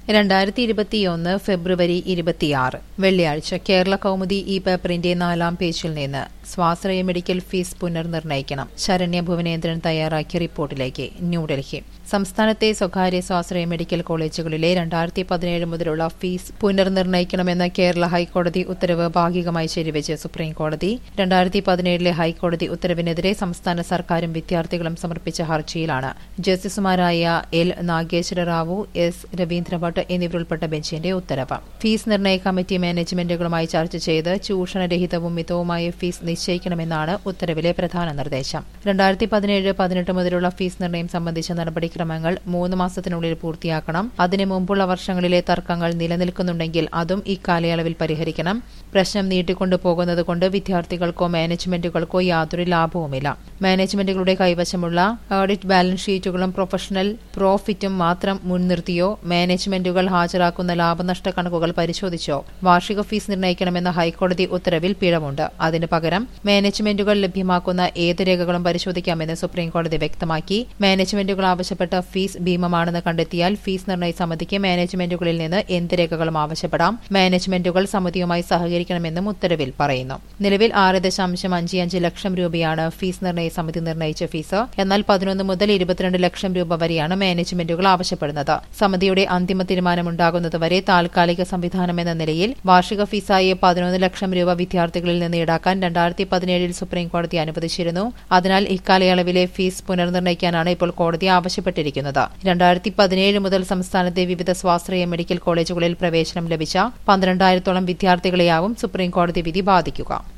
രണ്ടായിരത്തി ഇരുപത്തിയൊന്ന് ഫെബ്രുവരി ഇരുപത്തിയാറ് വെള്ളിയാഴ്ച കേരള കൗമുദി ഈ പേപ്പറിന്റെ നാലാം പേജിൽ നിന്ന് സ്വാശ്രയ മെഡിക്കൽ ഫീസ് പുനർനിർണയിക്കണം ശരണ്യ ഭുവനേന്ദ്രൻ തയ്യാറാക്കിയ റിപ്പോർട്ടിലേക്ക് ന്യൂഡൽഹി സംസ്ഥാനത്തെ സ്വകാര്യ സ്വാശ്രയ മെഡിക്കൽ കോളേജുകളിലെ രണ്ടായിരത്തി പതിനേഴ് മുതലുള്ള ഫീസ് പുനർനിർണയിക്കണമെന്ന കേരള ഹൈക്കോടതി ഉത്തരവ് ഭാഗികമായി ശരിവെച്ച് സുപ്രീംകോടതി രണ്ടായിരത്തി പതിനേഴിലെ ഹൈക്കോടതി ഉത്തരവിനെതിരെ സംസ്ഥാന സർക്കാരും വിദ്യാർത്ഥികളും സമർപ്പിച്ച ഹർജിയിലാണ് ജസ്റ്റിസുമാരായ എൽ നാഗേശ്വര റാവു എസ് രവീന്ദ്രഭട്ട് എന്നിവരുൾപ്പെട്ട ബെഞ്ചിന്റെ ഉത്തരവ് ഫീസ് നിർണയ കമ്മിറ്റി മാനേജ്മെന്റുകളുമായി ചർച്ച ചെയ്ത് ചൂഷണരഹിതവും മിതവുമായ ഫീസ് നിശ്ചയിക്കണമെന്നാണ് ഉത്തരവിലെ പ്രധാന നിർദ്ദേശം രണ്ടായിരത്തി പതിനേഴ് പതിനെട്ട് മുതലുള്ള ഫീസ് നിർണയം സംബന്ധിച്ച നടപടിക്രമങ്ങൾ മൂന്ന് മാസത്തിനുള്ളിൽ പൂർത്തിയാക്കണം അതിനു മുമ്പുള്ള വർഷങ്ങളിലെ തർക്കങ്ങൾ നിലനിൽക്കുന്നുണ്ടെങ്കിൽ അതും ഇക്കാലയളവിൽ പരിഹരിക്കണം പ്രശ്നം നീട്ടിക്കൊണ്ടു പോകുന്നതുകൊണ്ട് വിദ്യാർത്ഥികൾക്കോ മാനേജ്മെന്റുകൾക്കോ യാതൊരു ലാഭവുമില്ല മാനേജ്മെന്റുകളുടെ കൈവശമുള്ള ഓഡിറ്റ് ബാലൻസ് ഷീറ്റുകളും പ്രൊഫഷണൽ പ്രോഫിറ്റും മാത്രം മുൻനിർത്തിയോ മാനേജ്മെന്റുകൾ ഹാജരാക്കുന്ന ലാഭനഷ്ട കണക്കുകൾ പരിശോധിച്ചോ വാർഷിക ഫീസ് നിർണ്ണയിക്കണമെന്ന ഹൈക്കോടതി ഉത്തരവിൽ പിഴവുണ്ട് അതിനു പകരം മാനേജ്മെന്റുകൾ ലഭ്യമാക്കുന്ന ഏത് രേഖകളും പരിശോധിക്കാമെന്ന് സുപ്രീംകോടതി വ്യക്തമാക്കി മാനേജ്മെന്റുകൾ ആവശ്യപ്പെട്ട ഫീസ് ഭീമമാണെന്ന് കണ്ടെത്തിയാൽ ഫീസ് നിർണ്ണയ സമിതിക്ക് മാനേജ്മെന്റുകളിൽ നിന്ന് എന്ത് രേഖകളും ആവശ്യപ്പെടാം മാനേജ്മെന്റുകൾ സമിതിയുമായി സഹകരിക്കണമെന്നും ഉത്തരവിൽ പറയുന്നു നിലവിൽ ആറ് ദശാംശം അഞ്ച് അഞ്ച് ലക്ഷം രൂപയാണ് ഫീസ് നിർണ്ണയ സമിതി നിർണ്ണയിച്ച ഫീസ് എന്നാൽ പതിനൊന്ന് മുതൽ ഇരുപത്തിരണ്ട് ലക്ഷം രൂപ വരെയാണ് മാനേജ്മെന്റുകൾ ആവശ്യപ്പെടുന്നത് സമിതിയുടെ അന്തിമ തീരുമാനമുണ്ടാകുന്നതുവരെ താൽക്കാലിക സംവിധാനം എന്ന നിലയിൽ വാർഷിക ഫീസായി പതിനൊന്ന് ലക്ഷം രൂപ വിദ്യാർത്ഥികളിൽ നിന്ന് ഈടാക്കാൻ രണ്ടായിരത്തി പതിനേഴിൽ സുപ്രീംകോടതി അനുവദിച്ചിരുന്നു അതിനാൽ ഇക്കാലയളവിലെ ഫീസ് പുനർനിർണ്ണയിക്കാനാണ് ഇപ്പോൾ കോടതി ആവശ്യപ്പെട്ടിരിക്കുന്നത് രണ്ടായിരത്തി പതിനേഴ് മുതൽ സംസ്ഥാനത്തെ വിവിധ സ്വാശ്രയ മെഡിക്കൽ കോളേജുകളിൽ പ്രവേശനം ലഭിച്ച പന്ത്രണ്ടായിരത്തോളം വിദ്യാർത്ഥികളെയാവും സുപ്രീംകോടതി വിധി ബാധിക്കുക